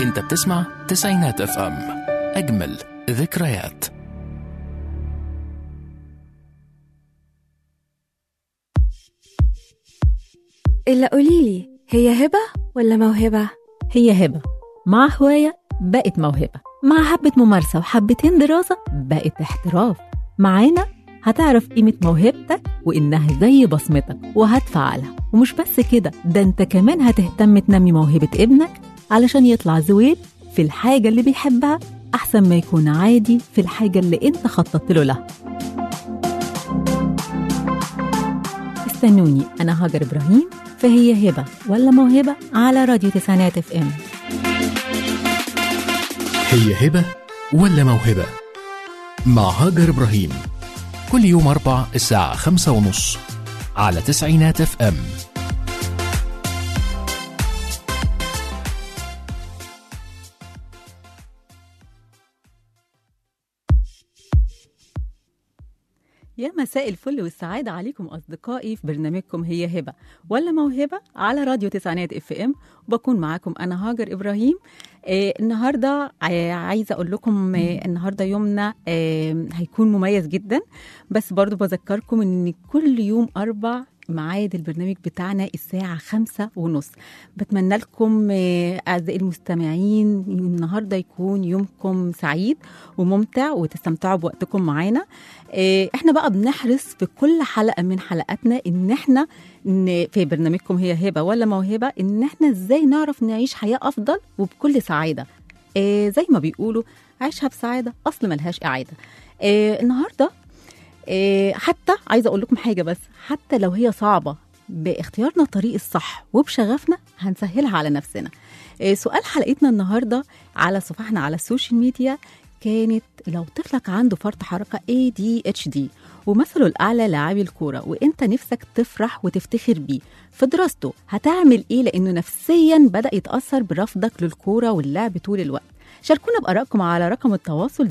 انت بتسمع تسعينات اف ام اجمل ذكريات إلا قوليلي هي هبة ولا موهبة؟ هي هبة مع هواية بقت موهبة مع حبة ممارسة وحبتين دراسة بقت احتراف معانا هتعرف قيمة موهبتك وإنها زي بصمتك وهتفعلها ومش بس كده ده انت كمان هتهتم تنمي موهبة ابنك علشان يطلع زويل في الحاجة اللي بيحبها أحسن ما يكون عادي في الحاجة اللي انت خططت له لها استنوني أنا هاجر إبراهيم فهي هبة ولا موهبة على راديو تسعينات اف ام هي هبة ولا موهبة مع هاجر إبراهيم كل يوم أربع الساعة خمسة ونص على تسعينات اف ام يا مساء الفل والسعادة عليكم أصدقائي في برنامجكم هي هبة ولا موهبة على راديو تسعينات اف ام وبكون معاكم أنا هاجر إبراهيم آه النهاردة آه عايزة أقول لكم آه النهاردة يومنا آه هيكون مميز جدا بس برضو بذكركم إن كل يوم أربع ميعاد البرنامج بتاعنا الساعة خمسة ونص بتمنى لكم آه، أعزائي المستمعين النهاردة يكون يومكم سعيد وممتع وتستمتعوا بوقتكم معانا آه، احنا بقى بنحرص في كل حلقة من حلقاتنا ان احنا ن- في برنامجكم هي هبة ولا موهبة ان احنا ازاي نعرف نعيش حياة افضل وبكل سعادة آه، زي ما بيقولوا عيشها بسعادة اصل ملهاش اعادة آه، النهاردة آه، حتى عايزه اقول لكم حاجه بس حتى لو هي صعبه باختيارنا الطريق الصح وبشغفنا هنسهلها على نفسنا آه، سؤال حلقتنا النهارده على صفحنا على السوشيال ميديا كانت لو طفلك عنده فرط حركه ADHD ومثله الأعلى لاعبي الكورة وإنت نفسك تفرح وتفتخر بيه في دراسته هتعمل إيه لأنه نفسيا بدأ يتأثر برفضك للكورة واللعب طول الوقت شاركونا بآرائكم على رقم التواصل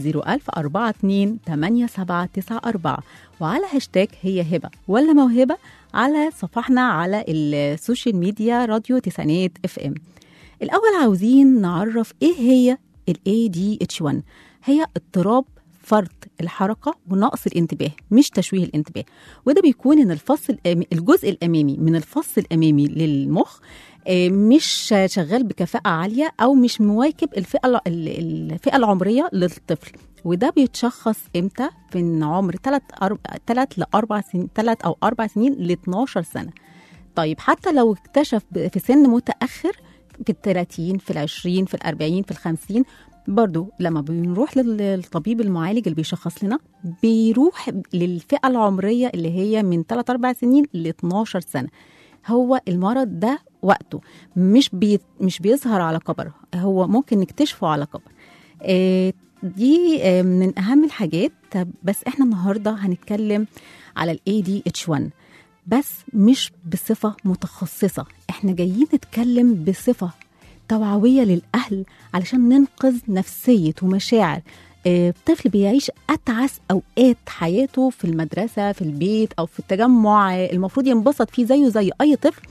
01042 وعلى هاشتاج هي هبة ولا موهبة على صفحنا على السوشيال ميديا راديو تسعينات اف ام الأول عاوزين نعرف إيه هي ال ADH1 هي اضطراب فرط الحركة ونقص الانتباه مش تشويه الانتباه وده بيكون ان الفص الأم- الجزء الامامي من الفص الامامي للمخ آه، مش شغال بكفاءة عالية أو مش مواكب الفئة الع- ال- الفئة العمرية للطفل وده بيتشخص امتى في عمر 3 3 ل 4 سنين 3 او 4 سنين ل 12 سنه طيب حتى لو اكتشف ب- في سن متاخر في ال 30 في ال 20 في ال 40 في ال 50 برضو لما بنروح لل- للطبيب المعالج اللي بيشخص لنا بيروح للفئه العمريه اللي هي من 3 4 سنين ل 12 سنه هو المرض ده وقته مش بي مش بيظهر على كبر هو ممكن نكتشفه على كبر آه، دي آه، من اهم الحاجات طب بس احنا النهارده هنتكلم على الاي دي اتش 1 بس مش بصفه متخصصه احنا جايين نتكلم بصفه توعويه للاهل علشان ننقذ نفسيه ومشاعر آه، طفل بيعيش اتعس اوقات حياته في المدرسه في البيت او في التجمع آه، المفروض ينبسط فيه زيه زي اي طفل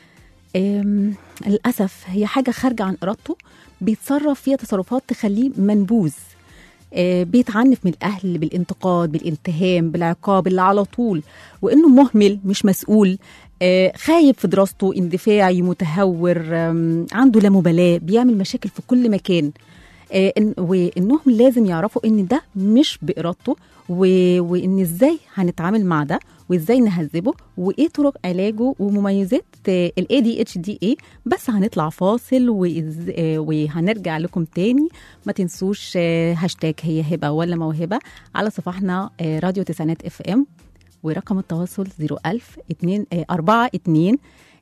آم، للاسف هي حاجه خارجه عن ارادته بيتصرف فيها تصرفات تخليه منبوذ آه، بيتعنف من الاهل بالانتقاد بالاتهام بالعقاب اللي على طول وانه مهمل مش مسؤول آه، خايب في دراسته اندفاعي متهور آم، عنده لا مبالاه بيعمل مشاكل في كل مكان آه، إن- وانهم لازم يعرفوا ان ده مش بارادته و- وان ازاي هنتعامل مع ده وازاي نهذبه وايه طرق علاجه ومميزات الاي دي اتش دي ايه بس هنطلع فاصل وإز- آه، وهنرجع لكم تاني ما تنسوش آه، هاشتاج هي هبه ولا موهبه على صفحنا آه، راديو تسعينات اف ام ورقم التواصل 01000 2 4 2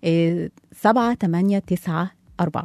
7 8 9 4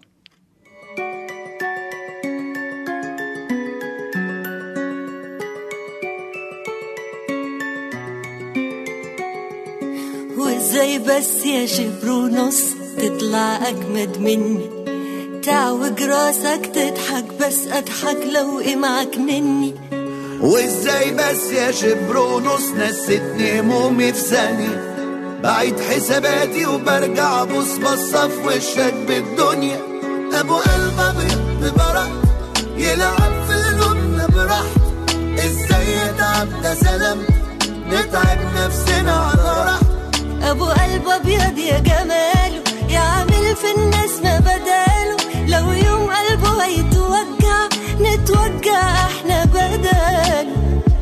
وازاي بس يا شبر ونص تطلع اجمد مني تعوج راسك تضحك بس اضحك لو ايه معاك مني وازاي بس يا شبر ونص نستني همومي في ثانية بعيد حساباتي وبرجع ابص بصة في وشك بالدنيا ابو قلب ابيض ببرق يلعب في قلوبنا براحته ازاي يتعب ده سلام نتعب نفسنا على راحته ابو قلب ابيض يا جماله يعمل في الناس ما بداله لو يوم قلبه هيتوجع نتوجع احنا بداله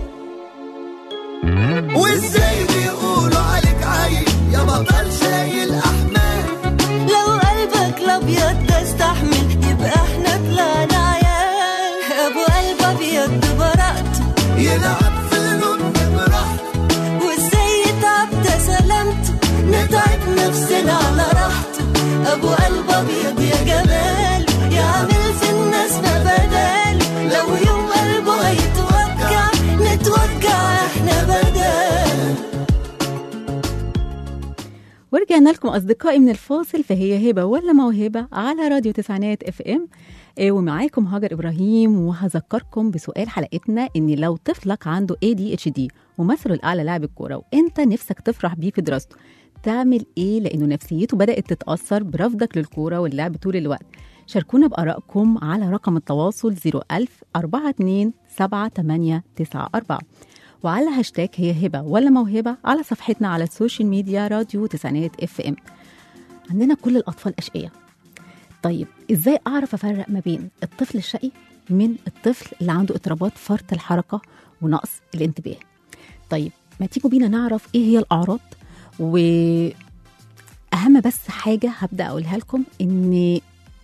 وازاي بيقولوا عليك عيل يا بطل شايل احمال لو قلبك الابيض ده استحمل يبقى احنا طلعنا عيال ابو قلب ابيض ببراءته يلعب في قلوبنا براحته وازاي يتعب ده سلامته نتعب نفسنا على راحته ابو قلب ابيض يا جمال يعمل في الناس ما بداله لو يوم قلبه هيتوجع نتوجع احنا بداله ورجعنا لكم أصدقائي من الفاصل فهي هبة ولا موهبة على راديو تسعينات اف ام إيه، ومعاكم هاجر إبراهيم وهذكركم بسؤال حلقتنا إن لو طفلك عنده ADHD ومثله الأعلى لاعب الكورة وأنت نفسك تفرح بيه في دراسته تعمل إيه لأنه نفسيته بدأت تتأثر برفضك للكورة واللعب طول الوقت شاركونا بآرائكم على رقم التواصل 01000 42 7894 وعلى هاشتاج هي هبة ولا موهبة على صفحتنا على السوشيال ميديا راديو تسعينات اف ام عندنا كل الأطفال أشقياء طيب ازاي اعرف افرق ما بين الطفل الشقي من الطفل اللي عنده اضطرابات فرط الحركه ونقص الانتباه طيب ما تيجوا بينا نعرف ايه هي الاعراض واهم بس حاجه هبدا اقولها لكم ان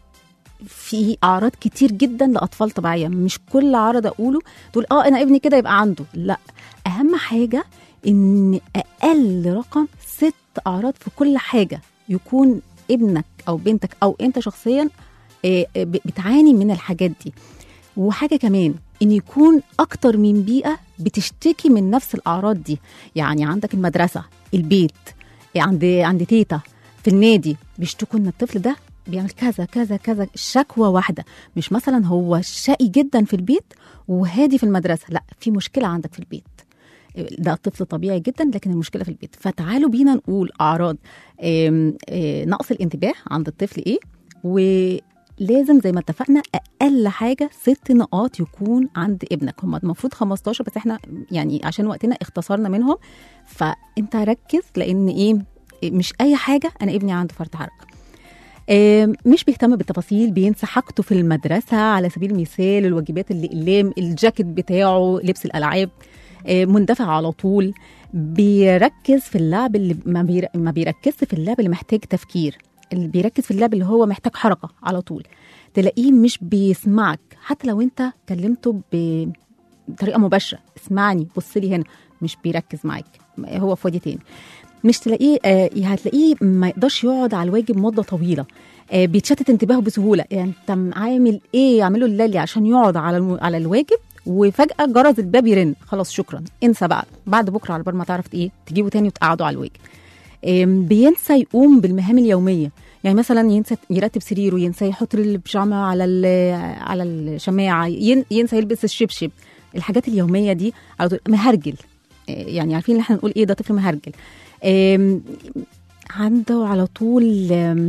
في اعراض كتير جدا لاطفال طبيعيه مش كل عرض اقوله تقول اه انا ابني كده يبقى عنده لا اهم حاجه ان اقل رقم ست اعراض في كل حاجه يكون ابنك او بنتك او انت شخصيا آه، آه، ب- بتعاني من الحاجات دي وحاجه كمان ان يكون اكتر من بيئه بتشتكي من نفس الاعراض دي يعني عندك المدرسه البيت عند عند تيتا في النادي بيشتكوا ان الطفل ده بيعمل كذا كذا كذا شكوى واحده مش مثلا هو شقي جدا في البيت وهادي في المدرسه لا في مشكله عندك في البيت ده طفل طبيعي جدا لكن المشكله في البيت فتعالوا بينا نقول اعراض آم، آه، نقص الانتباه عند الطفل ايه ولازم زي ما اتفقنا اقل حاجه ست نقاط يكون عند ابنك هم المفروض 15 بس احنا يعني عشان وقتنا اختصرنا منهم فانت ركز لان ايه مش اي حاجه انا ابني عنده فرط حركه آم، مش بيهتم بالتفاصيل بينسى حاجته في المدرسه على سبيل المثال الواجبات الاقلام الجاكيت بتاعه لبس الالعاب آه، مندفع على طول بيركز في اللعب اللي ما, بير... ما بيركزش في اللعب اللي محتاج تفكير اللي بيركز في اللعب اللي هو محتاج حركه على طول تلاقيه مش بيسمعك حتى لو انت كلمته ب- بطريقه مباشره اسمعني بص لي هنا مش بيركز معاك هو في وادي تاني مش تلاقيه آه هتلاقيه ما يقدرش يقعد على الواجب مده طويله آه بيتشتت انتباهه بسهوله يعني انت عامل ايه يعمله الليلي عشان يقعد على الم... على الواجب وفجاه جرس الباب يرن خلاص شكرا انسى بقى بعد بكره على بال ما تعرف ايه تجيبه تاني وتقعدوا على الواجب آم، بينسى يقوم بالمهام اليوميه يعني مثلا ينسى يرتب سريره ينسى يحط البيجامه على ال- على الشماعه ين- ينسى يلبس الشبشب الحاجات اليوميه دي على طول مهرجل آه، يعني عارفين ان احنا نقول ايه ده طفل مهرجل آم، عنده على طول آم،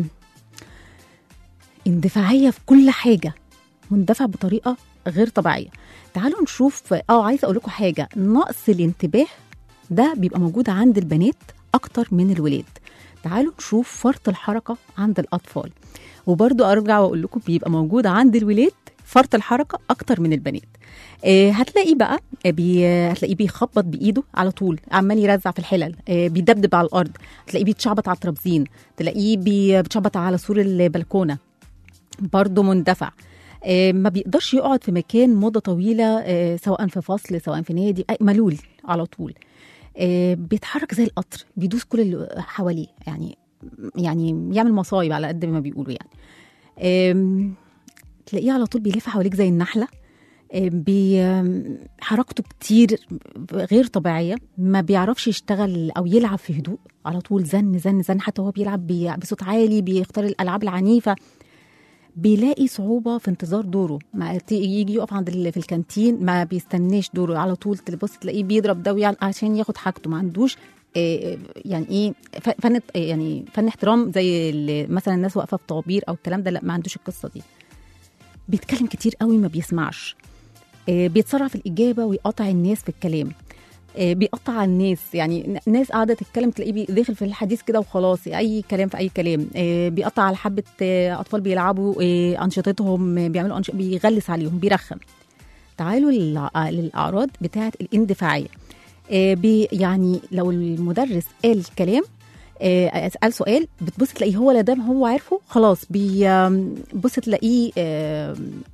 اندفاعيه في كل حاجه مندفع بطريقه غير طبيعيه تعالوا نشوف اه عايزه اقول لكم حاجه نقص الانتباه ده بيبقى موجود عند البنات اكتر من الولاد تعالوا نشوف فرط الحركه عند الاطفال وبرضو ارجع واقول لكم بيبقى موجود عند الولاد فرط الحركه اكتر من البنات آه هتلاقيه بقى آه، بي آه، هتلاقيه بيخبط بايده على طول عمال يرزع في الحلل آه بيدبدب على الارض تلاقيه بيتشعبط على الترابزين تلاقيه بي- بيتشعبط على سور البلكونه برضه مندفع آه، ما بيقدرش يقعد في مكان مدة طويلة آه، سواء في فصل سواء في نادي أي- ملول على طول آه، بيتحرك زي القطر بيدوس كل اللي حواليه يعني يعني يعمل مصايب على قد ما بيقولوا يعني آم، تلاقيه على طول بيلف حواليك زي النحلة آه، بي آم، حركته كتير غير طبيعية ما بيعرفش يشتغل أو يلعب في هدوء على طول زن زن زن حتى هو بيلعب بي- بصوت عالي بيختار الألعاب العنيفة بيلاقي صعوبة في انتظار دوره ما ت- يجي يقف عند ال- في الكانتين ما بيستناش دوره على طول تبص تلاقيه بيضرب ده ويعمل عشان ياخد حاجته ما عندوش آه، يعني ايه ف- فن يعني فن احترام زي اللي مثلا الناس واقفه في طوابير او الكلام ده لا ما عندوش القصه دي بيتكلم كتير قوي ما بيسمعش آه، بيتسرع في الاجابه ويقاطع الناس في الكلام آه، بيقطع على الناس يعني ن- ناس قاعده تتكلم تلاقيه بي- داخل في الحديث كده وخلاص اي كلام في اي كلام آه، بيقطع على حبه آه، اطفال بيلعبوا آه، انشطتهم آه، بيعملوا أنش... بيغلس عليهم بيرخم تعالوا للع- للاعراض بتاعه الاندفاعيه آه، بي يعني لو المدرس قال كلام آه، اسال سؤال بتبص تلاقيه هو لا دام هو عارفه خلاص بيبص تلاقيه آه،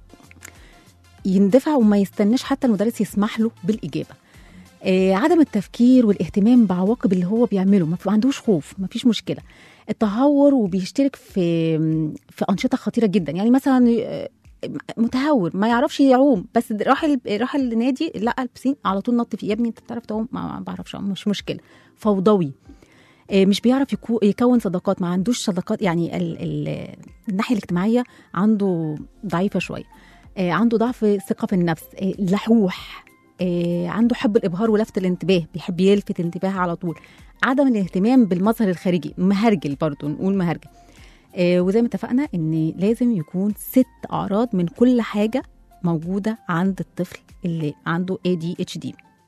يندفع وما يستناش حتى المدرس يسمح له بالاجابه آه، عدم التفكير والاهتمام بعواقب اللي هو بيعمله ما في- ما عندوش خوف ما فيش مشكله التهور وبيشترك في في انشطه خطيره جدا يعني مثلا آه، متهور ما يعرفش يعوم بس راح ال- راح النادي لقى البسين على طول نط فيه يا ابني انت بتعرف تعوم ما ما بعرفش أعوم، مش مشكله فوضوي آه، مش بيعرف يكو- يكون صداقات ما عندوش صداقات يعني ال ال الناحيه الاجتماعيه عنده ضعيفه شويه آه، عنده ضعف ثقه في النفس آه، لحوح آه، عنده حب الابهار ولفت الانتباه بيحب يلفت الانتباه على طول عدم الاهتمام بالمظهر الخارجي مهرجل برضو نقول مهرجل آه، وزي ما اتفقنا ان لازم يكون ست اعراض من كل حاجه موجوده عند الطفل اللي عنده ADHD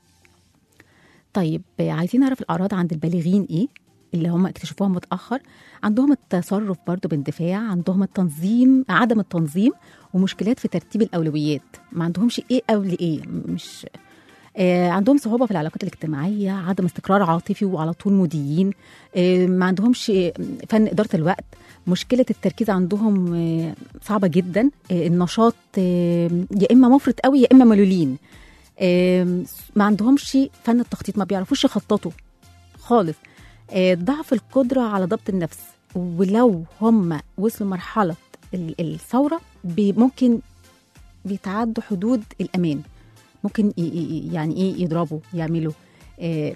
طيب آه، عايزين نعرف الاعراض عند البالغين ايه اللي هم اكتشفوها متاخر عندهم التصرف برضو باندفاع عندهم التنظيم عدم التنظيم ومشكلات في ترتيب الاولويات ما عندهمش ايه قبل ايه مش آه، عندهم صعوبة في العلاقات الاجتماعية عدم استقرار عاطفي وعلى طول موديين آه، ما عندهمش آه، فن إدارة الوقت مشكلة التركيز عندهم آه، صعبة جدا آه، النشاط آه، يا إما مفرط قوي يا إما ملولين آه، ما عندهمش فن التخطيط ما بيعرفوش يخططوا خالص آه، ضعف القدرة على ضبط النفس ولو هم وصلوا مرحلة ال- الثورة بي- ممكن بيتعدوا حدود الأمان ممكن ي- ي- يعني ايه يضربوا يعملوا آه،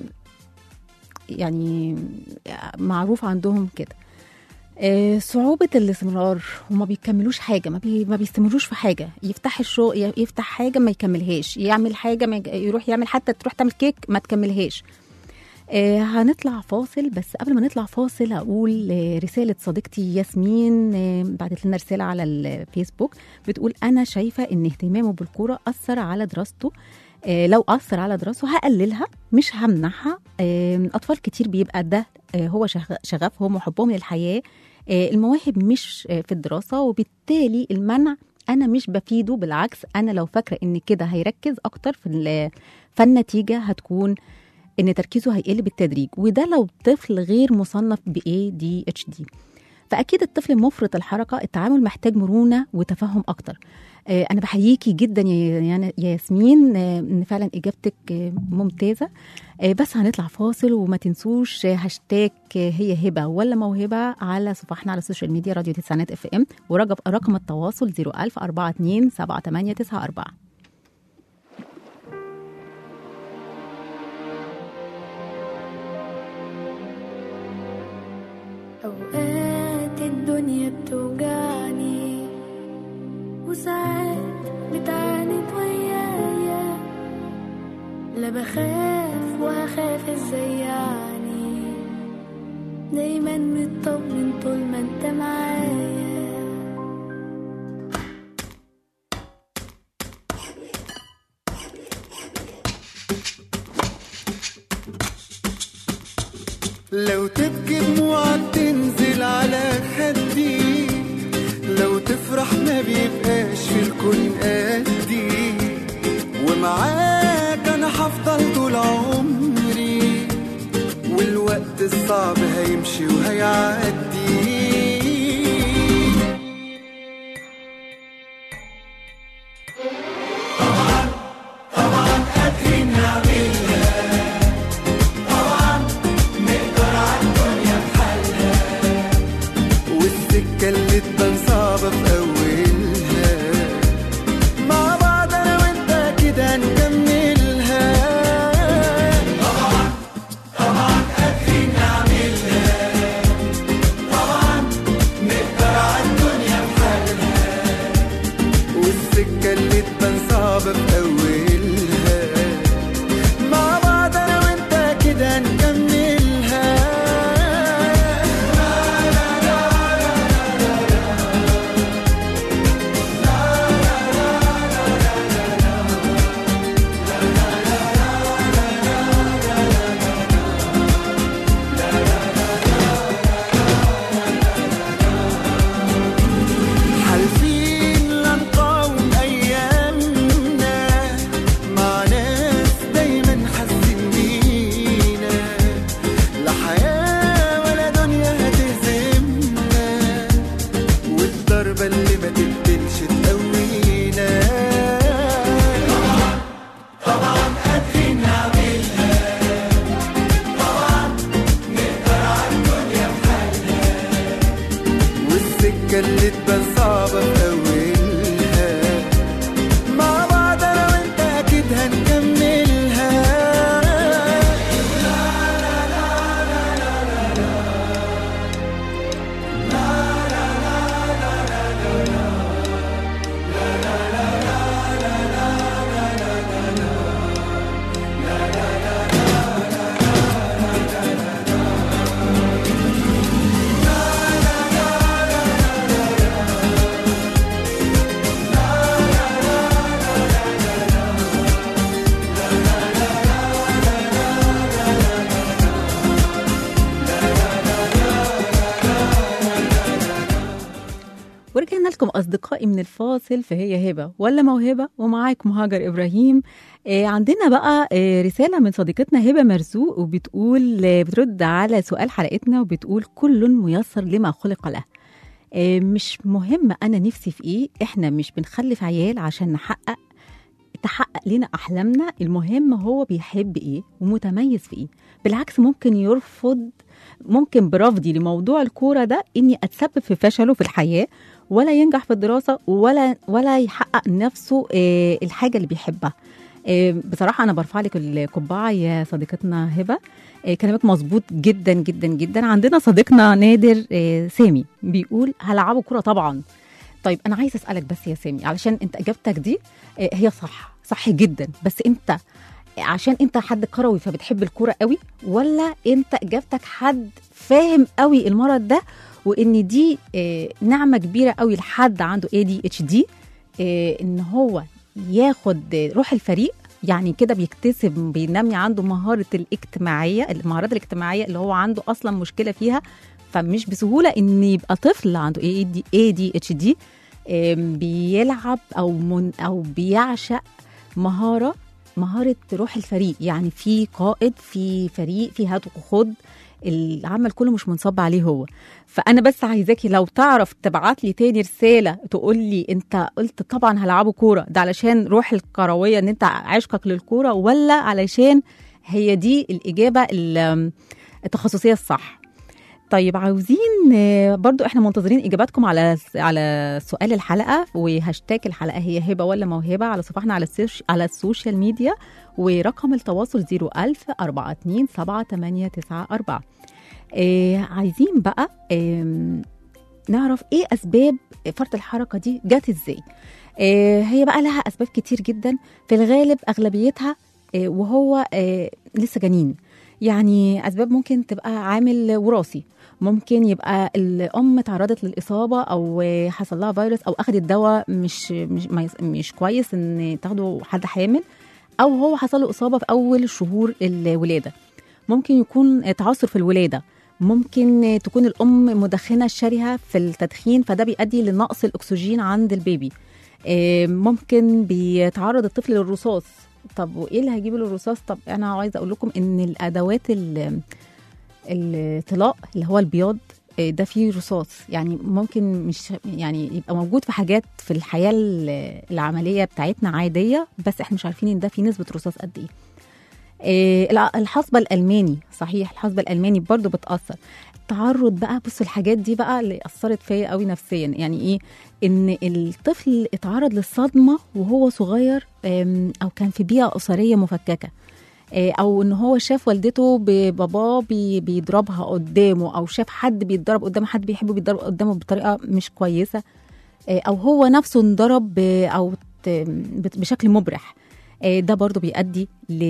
يعني معروف عندهم كده آه، صعوبة الاستمرار وما بيكملوش حاجة ما, بي ما بيستمروش في حاجة يفتح الشو يفتح حاجة ما يكملهاش يعمل حاجة ما يج- يروح يعمل حتى تروح تعمل كيك ما تكملهاش آه هنطلع فاصل بس قبل ما نطلع فاصل هقول آه، رسالة صديقتي ياسمين آه بعتت لنا رسالة على الفيسبوك بتقول أنا شايفة إن اهتمامه بالكورة أثر على دراسته آه لو أثر على دراسته هقللها مش همنعها آه أطفال كتير بيبقى ده آه هو شغ- شغفهم وحبهم للحياة آه المواهب مش آه في الدراسة وبالتالي المنع أنا مش بفيده بالعكس أنا لو فاكرة إن كده هيركز أكتر في ال- فالنتيجة هتكون ان تركيزه هيقل بالتدريج وده لو طفل غير مصنف ب ADHD فاكيد الطفل مفرط الحركه التعامل محتاج مرونه وتفهم اكتر آه، انا بحييكي جدا يا يا يا ياسمين آه، ان فعلا اجابتك آه، ممتازه آه، بس هنطلع فاصل وما تنسوش آه، هاشتاج آه، هي هبه ولا موهبه على صفحنا على السوشيال ميديا راديو تسعينات اف ام ورقم رقم التواصل 01000 42 7894 أوقات الدنيا بتوجعني وساعات بتعاند ويايا لا بخاف وهخاف ازاي يعني دايما مطمن طول ما انت معايا لو تبكي دموعك تنزل على خدي لو تفرح ما بيبقاش في الكون قدي ومعاك انا هفضل طول عمري والوقت الصعب هيمشي وهيعدي والسكة اللي تبان صعبة في أولها مع بعض أنا وأنت كده نكملها طبعا طبعا قادرين نعملها طبعا نقدر على الدنيا بحالها والسكة اللي تبان صعبة في أولها مع بعض أنا وأنت كده نكملها كانت بس صعبة في أولها مع بعض أنا وأنت أكيد هنكملها ورجعنا لكم أصدقائي من الفاصل فهي هبة ولا موهبة ومعاكم هاجر إبراهيم آه عندنا بقى آه رسالة من صديقتنا هبة مرزوق وبتقول آه بترد على سؤال حلقتنا وبتقول كل ميسر لما خلق له آه مش مهم أنا نفسي في إيه إحنا مش بنخلف عيال عشان نحقق تحقق لنا أحلامنا المهم هو بيحب إيه ومتميز في إيه بالعكس ممكن يرفض ممكن برفضي لموضوع الكورة ده إني أتسبب في فشله في الحياة ولا ينجح في الدراسة ولا ولا يحقق نفسه آه، الحاجة اللي بيحبها آه، بصراحة أنا برفع لك القبعة يا صديقتنا هبة آه، كلامك مظبوط جدا جدا جدا عندنا صديقنا نادر آه، سامي بيقول هلعبوا كرة طبعا طيب أنا عايز أسألك بس يا سامي علشان أنت إجابتك دي آه، هي صح صح جدا بس أنت عشان انت حد كروي فبتحب الكوره قوي ولا انت اجابتك حد فاهم قوي المرض ده وان دي آه، نعمه كبيره قوي لحد عنده اي دي اتش دي ان هو ياخد روح الفريق يعني كده بيكتسب بينمي عنده مهاره الاجتماعيه المهارات الاجتماعيه اللي هو عنده اصلا مشكله فيها فمش بسهوله ان يبقى طفل عنده اي دي اي دي اتش دي بيلعب او من او بيعشق مهاره مهاره روح الفريق يعني في قائد في فريق في هات وخد العمل كله مش منصب عليه هو فانا بس عايزاكي لو تعرف تبعت لي تاني رساله تقول لي انت قلت طبعا هلعبوا كوره ده علشان روح الكرويه ان انت عشقك للكوره ولا علشان هي دي الاجابه ال- التخصصيه الصح طيب عاوزين آه، برضو احنا منتظرين اجاباتكم على على سؤال الحلقه وهاشتاج الحلقه هي هبه ولا موهبه على صفحنا على السيرش على السوشيال ميديا ورقم التواصل 01000 42 7894 آه عايزين بقى آم، نعرف ايه اسباب فرط الحركه دي جت ازاي آه هي بقى لها اسباب كتير جدا في الغالب اغلبيتها آه وهو آه لسه جنين يعني اسباب ممكن تبقى عامل وراثي ممكن يبقى الام تعرضت للاصابه او حصل لها فيروس او اخذت دواء مش مش ما يص- مش كويس ان تاخده حد حامل او هو حصل له اصابه في اول شهور الولاده ممكن يكون تعثر في الولاده ممكن تكون الام مدخنه شرهه في التدخين فده بيؤدي لنقص الاكسجين عند البيبي آه، ممكن بيتعرض الطفل للرصاص طب وايه اللي هيجيب له الرصاص طب انا عايزه اقول لكم ان الادوات ال- الطلاء اللي هو البياض آه، ده فيه رصاص يعني ممكن مش يعني يبقى موجود في حاجات في الحياه ال- العمليه بتاعتنا عاديه بس احنا مش عارفين ان ده فيه نسبه رصاص قد ايه آه، الع- الحصبه الالماني صحيح الحصبه الالماني برضو بتاثر التعرض بقى بصوا الحاجات دي بقى اللي اثرت فيا قوي نفسيا يعني ايه ان الطفل اتعرض للصدمه وهو صغير آم، او كان في بيئه اسريه مفككه آه، او ان هو شاف والدته بباباه بي- بيضربها قدامه او شاف حد بيتضرب قدام حد بيحبه بيتضرب قدامه بطريقه مش كويسه آه، او هو نفسه انضرب ب- او ت- بت- بشكل مبرح آه، ده برضو بيؤدي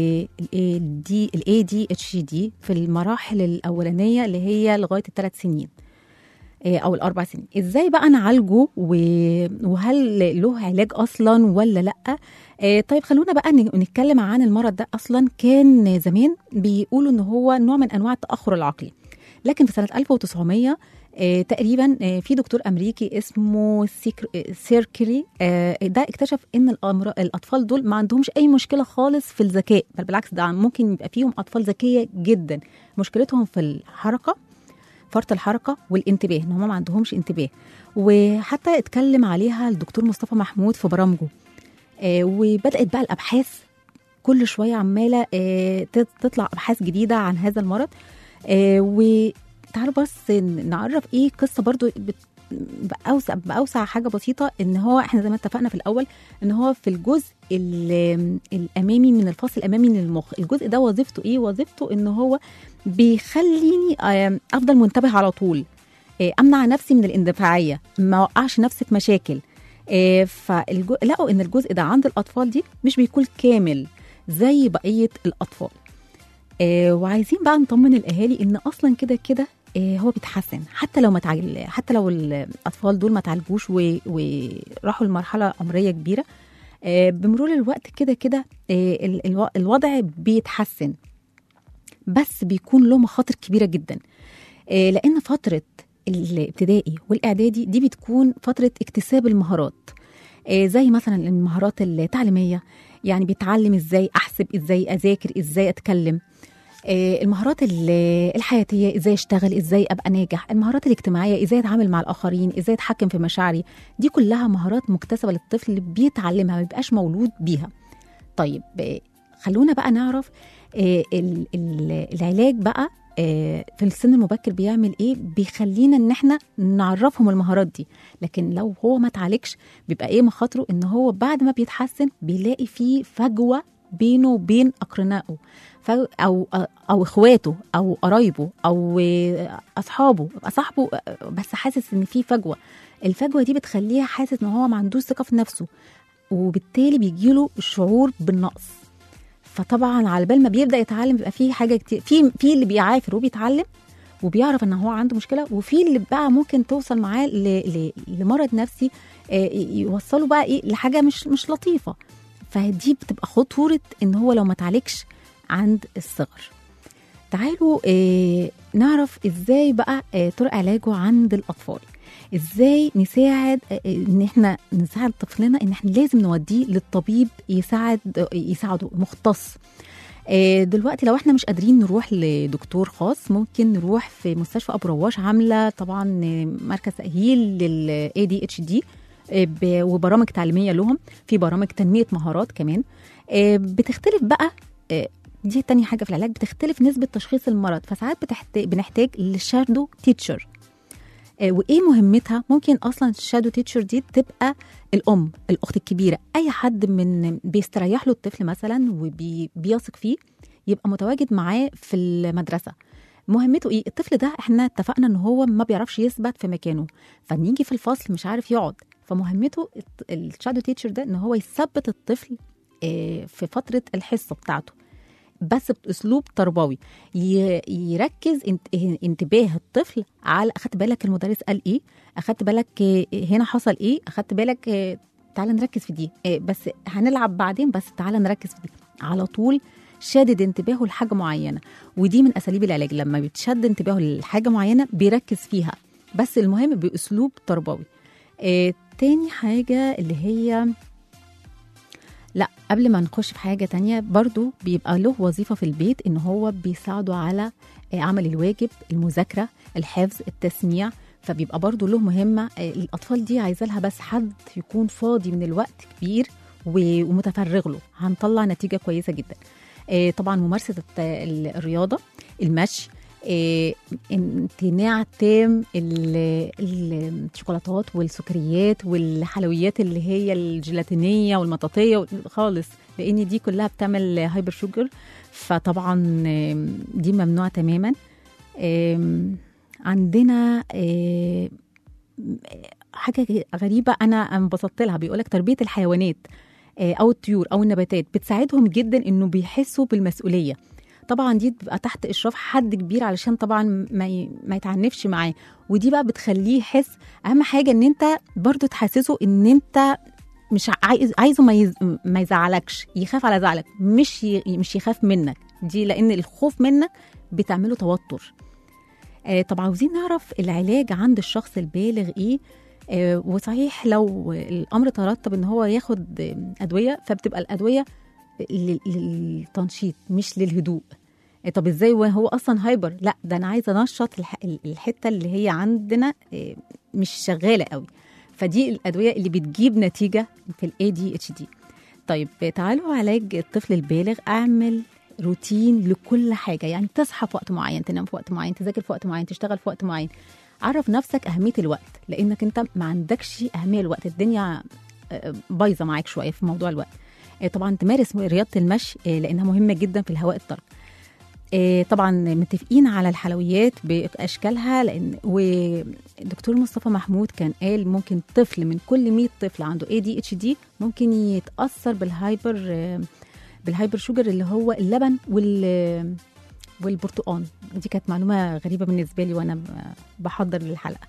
للاي الاي دي اتش دي في المراحل الاولانيه اللي هي لغايه الثلاث سنين آه، او الاربع سنين ازاي بقى نعالجه و- وهل له علاج اصلا ولا لا آه، طيب خلونا بقى ن- نتكلم عن المرض ده اصلا كان زمان بيقولوا ان هو نوع من انواع التاخر العقلي لكن في سنه 1900 آه، تقريبا آه، في دكتور امريكي اسمه سيكر... آه، سيركري آه، ده اكتشف ان الأمر... الاطفال دول ما عندهمش اي مشكله خالص في الذكاء بل بالعكس ده ممكن يبقى فيهم اطفال ذكيه جدا مشكلتهم في الحركه فرط الحركه والانتباه ان هم ما عندهمش انتباه وحتى اتكلم عليها الدكتور مصطفى محمود في برامجه آه، وبدات بقى الابحاث كل شويه عماله آه، تت- تطلع ابحاث جديده عن هذا المرض آه، تعالوا بس نعرف ايه قصه برضو بت... باوسع باوسع حاجه بسيطه ان هو احنا زي ما اتفقنا في الاول ان هو في الجزء ال- الامامي من الفص الامامي من المخ الجزء ده وظيفته ايه وظيفته ان هو بيخليني آم، افضل منتبه على طول آه، امنع نفسي من الاندفاعيه ما اوقعش نفسي في مشاكل آه، فالجو... لقوا ان الجزء ده عند الاطفال دي مش بيكون كامل زي بقيه الاطفال آه، وعايزين بقى نطمن الاهالي ان اصلا كده كده آه، هو بيتحسن حتى لو ما تعال... حتى لو الاطفال دول ما تعالجوش و... وراحوا لمرحله عمريه كبيره آه، بمرور الوقت كده كده آه، ال- الو- الوضع بيتحسن بس بيكون له مخاطر كبيره جدا آه، لان فتره الابتدائي والاعدادي دي بتكون فتره اكتساب المهارات آه، زي مثلا المهارات التعليميه يعني بيتعلم ازاي احسب ازاي اذاكر ازاي اتكلم آه، المهارات ال- الحياتيه ازاي اشتغل ازاي ابقى ناجح المهارات الاجتماعيه ازاي اتعامل مع الاخرين ازاي اتحكم في مشاعري دي كلها مهارات مكتسبه للطفل بيتعلمها ما بيبقاش مولود بيها طيب آه، خلونا بقى نعرف آه، ال- ال- العلاج بقى آه، في السن المبكر بيعمل ايه بيخلينا ان احنا نعرفهم المهارات دي لكن لو هو ما اتعالجش بيبقى ايه مخاطره ان هو بعد ما بيتحسن بيلاقي فيه فجوه بينه وبين اقرنائه ف- او او اخواته او قرايبه او آه، اصحابه يبقى صاحبه آه، بس حاسس ان في فجوه الفجوه دي بتخليه حاسس ان هو ما عندوش ثقه في نفسه وبالتالي بيجيله الشعور بالنقص فطبعا على بال ما بيبدا يتعلم بيبقى في حاجه كتير في في اللي بيعافر وبيتعلم وبيعرف ان هو عنده مشكله وفي اللي بقى ممكن توصل معاه ل- ل- لمرض نفسي آه، يوصله بقى ايه لحاجه مش مش لطيفه فدي بتبقى خطوره ان هو لو ما اتعالجش عند الصغر تعالوا آه، نعرف ازاي بقى آه، طرق علاجه عند الاطفال ازاي نساعد آه، آه، ان احنا نساعد طفلنا ان احنا لازم نوديه للطبيب يساعد يساعده مختص آه، دلوقتي لو احنا مش قادرين نروح لدكتور خاص ممكن نروح في مستشفى ابو رواش عامله طبعا آه، مركز تاهيل للاي دي اتش دي وبرامج تعليميه لهم في برامج تنميه مهارات كمان آه، بتختلف بقى آه، دي تاني حاجه في العلاج بتختلف نسبه تشخيص المرض فساعات بتحتاج بنحتاج للشادو تيتشر آه، وايه مهمتها ممكن اصلا الشادو تيتشر دي تبقى الام الاخت الكبيره اي حد من بيستريح له الطفل مثلا وبيثق فيه يبقى متواجد معاه في المدرسه مهمته ايه الطفل ده احنا اتفقنا ان هو ما بيعرفش يثبت في مكانه فنيجي في الفصل مش عارف يقعد فمهمته الت- الشادو تيتشر ده ان هو يثبت الطفل آه، في فتره الحصه بتاعته بس باسلوب تربوي ي- يركز انت- انتباه الطفل على اخدت بالك المدرس قال ايه اخدت بالك آه، هنا حصل ايه اخدت بالك آه، تعال نركز في دي آه، بس هنلعب بعدين بس تعال نركز في دي على طول شادد انتباهه لحاجه معينه ودي من اساليب العلاج لما بيتشد انتباهه لحاجه معينه بيركز فيها بس المهم باسلوب تربوي آه، تاني حاجه اللي هي لا قبل ما نخش في حاجة تانية برضو بيبقى له وظيفة في البيت إن هو بيساعده على آه، عمل الواجب المذاكرة الحفظ التسميع فبيبقى برضو له مهمة آه، الأطفال دي عايزة لها بس حد يكون فاضي من الوقت كبير و- ومتفرغ له هنطلع نتيجة كويسة جدا آه، طبعا ممارسة الت- ال- الرياضة المشي آه، امتناع تام ال- ال- الشوكولاتات والسكريات والحلويات اللي هي الجيلاتينيه والمطاطيه خالص لان دي كلها بتعمل هايبر شوجر فطبعا آم، دي ممنوع تماما آم، عندنا آم، حاجه غريبه انا انبسطت لها بيقولك تربيه الحيوانات آه، او الطيور او النباتات بتساعدهم جدا انه بيحسوا بالمسؤوليه طبعا دي بتبقى تحت اشراف حد كبير علشان طبعا ما ي... ما يتعنفش معاه ودي بقى بتخليه يحس اهم حاجه ان انت برضو تحسسه ان انت مش عايز عايزه ما, يز... ما يزعلكش يخاف على زعلك مش ي... مش يخاف منك دي لان الخوف منك بتعمله توتر آه طب عاوزين نعرف العلاج عند الشخص البالغ ايه آه وصحيح لو الامر ترتب ان هو ياخد آه، ادويه فبتبقى الادويه لل- للتنشيط مش للهدوء آه، طب ازاي وهو اصلا هايبر لا ده انا عايزه انشط الح- الحته اللي هي عندنا آه، مش شغاله قوي فدي الادويه اللي بتجيب نتيجه في الاي دي اتش دي طيب آه، تعالوا علاج الطفل البالغ اعمل روتين لكل حاجه يعني تصحى في وقت معين تنام في وقت معين تذاكر في وقت معين تشتغل في وقت معين عرف نفسك اهميه الوقت لانك انت ما عندكش اهميه الوقت الدنيا آه، بايظه معاك شويه في موضوع الوقت آه، طبعا تمارس رياضه المشي آه، لانها مهمه جدا في الهواء الطلق آه، طبعا متفقين على الحلويات باشكالها لان ودكتور مصطفى محمود كان قال ممكن طفل من كل 100 طفل عنده اي دي اتش دي ممكن يتاثر بالهايبر آه، بالهايبر شوجر اللي هو اللبن وال والبرتقال دي كانت معلومه غريبه بالنسبه لي وانا ب- بحضر للحلقه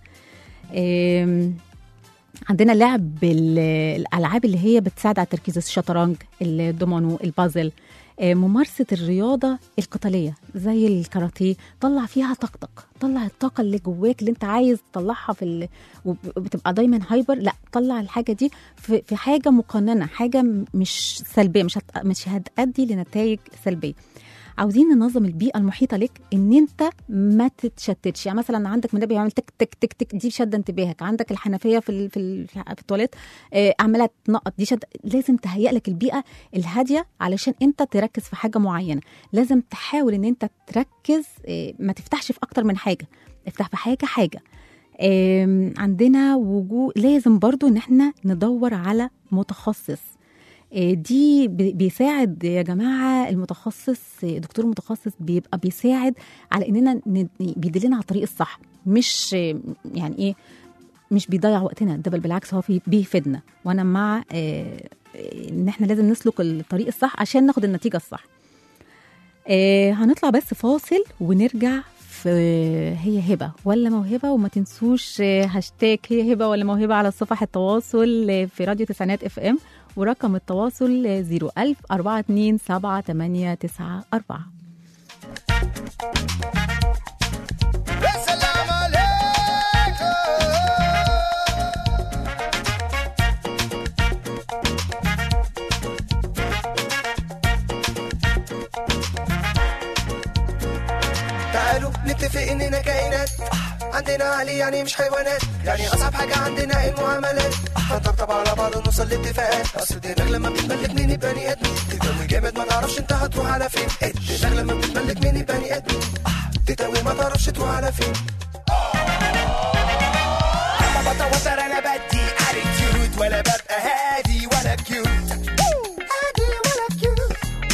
آم، عندنا لعب ال- الالعاب اللي هي بتساعد على التركيز الشطرنج الدومينو البازل آه، ممارسه الرياضه القتاليه زي الكاراتيه طلع فيها طاقتك طلع الطاقه اللي جواك اللي انت عايز تطلعها في ال... وبتبقى دايما هايبر لا طلع الحاجه دي في, في حاجه مقننه حاجه م- مش سلبيه مش هت... مش هتأدي لنتائج سلبيه عاوزين ننظم البيئه المحيطه لك ان انت ما تتشتتش يعني مثلا عندك منبه يعمل تك تك تك تك دي شاده انتباهك عندك الحنفيه في ال... في, ال... في التواليت آه، عماله تنقط دي شد لازم تهيئ لك البيئه الهاديه علشان انت تركز في حاجه معينه لازم تحاول ان انت تركز آه، ما تفتحش في اكتر من حاجه افتح في حاجه حاجه آم، عندنا وجود لازم برضو ان احنا ندور على متخصص آه، دي بي- بيساعد يا جماعه المتخصص آه، دكتور متخصص بيبقى بيساعد على اننا ن- بيدلنا على الطريق الصح مش آه، يعني ايه مش بيضيع وقتنا ده بل بالعكس هو في- بيفيدنا وانا مع آه، آه، ان احنا لازم نسلك الطريق الصح عشان ناخد النتيجه الصح آه، هنطلع بس فاصل ونرجع في هي هبه ولا موهبه وما تنسوش آه، هاشتاج هي هبه ولا موهبه على صفحه التواصل آه، في راديو تسعينات اف ام ورقم التواصل آه، 01000 427 7894 السلام عليكم تعالوا نتفق اننا كائنات عندنا عقل يعني مش حيوانات يعني اصعب حاجه عندنا المعاملات هنطبطب على بعض ونوصل لاتفاقات اصل دماغ لما بتتملك من البني ادمين تتوي جامد ما تعرفش انت هتروح على فين الدماغ لما بتتملك من البني ادمين تتوي ما تعرفش تروح على فين لما بتوتر انا بدي اتيتيود ولا ببقى هادي ولا كيوت هادي ولا كيوت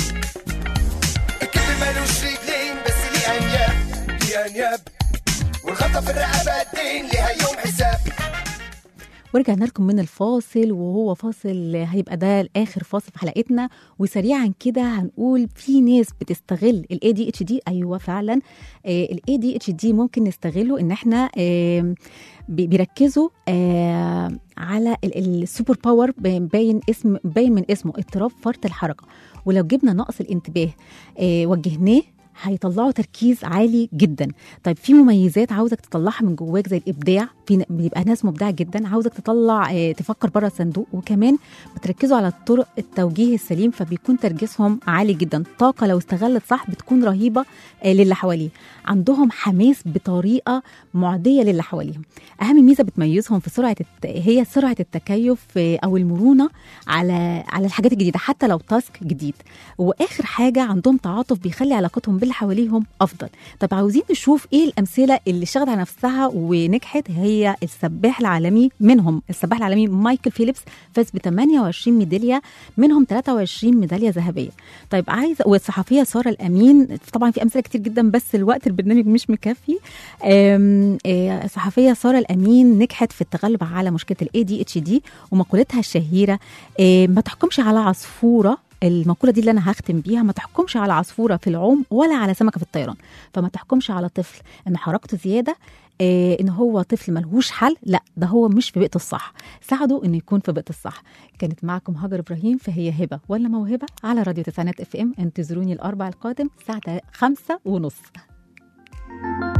الكلب مالوش رجلين بس ليه انياب ليه انياب والخطه في الرقبه الدين ليها يوم حساب ورجعنا لكم من الفاصل وهو فاصل هيبقى ده اخر فاصل في حلقتنا وسريعا كده هنقول في ناس بتستغل الاي دي اتش دي ايوه فعلا الاي دي اتش دي ممكن نستغله ان احنا آه، بي- بيركزوا آه، على ال- ال- السوبر باور باين اسم باين من اسمه اضطراب فرط الحركه ولو جبنا نقص الانتباه آه، وجهناه هيطلعوا تركيز عالي جدا طيب في مميزات عاوزك تطلعها من جواك زي الابداع في ن- بيبقى ناس مبدعه جدا عاوزك تطلع آه، تفكر بره الصندوق وكمان بتركزوا على طرق التوجيه السليم فبيكون تركيزهم عالي جدا طاقه لو استغلت صح بتكون رهيبه آه، للي حواليه عندهم حماس بطريقه معديه للي حواليهم اهم ميزه بتميزهم في سرعه الت... هي سرعه التكيف آه، او المرونه على على الحاجات الجديده حتى لو تاسك جديد واخر حاجه عندهم تعاطف بيخلي علاقتهم باللي حواليهم افضل طب عاوزين نشوف ايه الامثله اللي اشتغلت على نفسها ونجحت هي السباح العالمي منهم السباح العالمي مايكل فيليبس فاز ب 28 ميداليه منهم 23 ميداليه ذهبيه طيب عايزه والصحفيه ساره الامين طبعا في امثله كتير جدا بس الوقت البرنامج مش مكفي آم، آه، الصحفيه ساره الامين نجحت في التغلب على مشكله الاي دي اتش دي ومقولتها الشهيره آه، ما تحكمش على عصفوره المقوله دي اللي انا هختم بيها ما تحكمش على عصفوره في العوم ولا على سمكه في الطيران فما تحكمش على طفل ان حركته زياده آه ان هو طفل ملهوش حل لا ده هو مش في بيئته الصح ساعده انه يكون في بيئته الصح كانت معكم هاجر ابراهيم فهي هبه ولا موهبه على راديو تسعينات اف ام انتظروني الاربع القادم الساعه خمسة ونص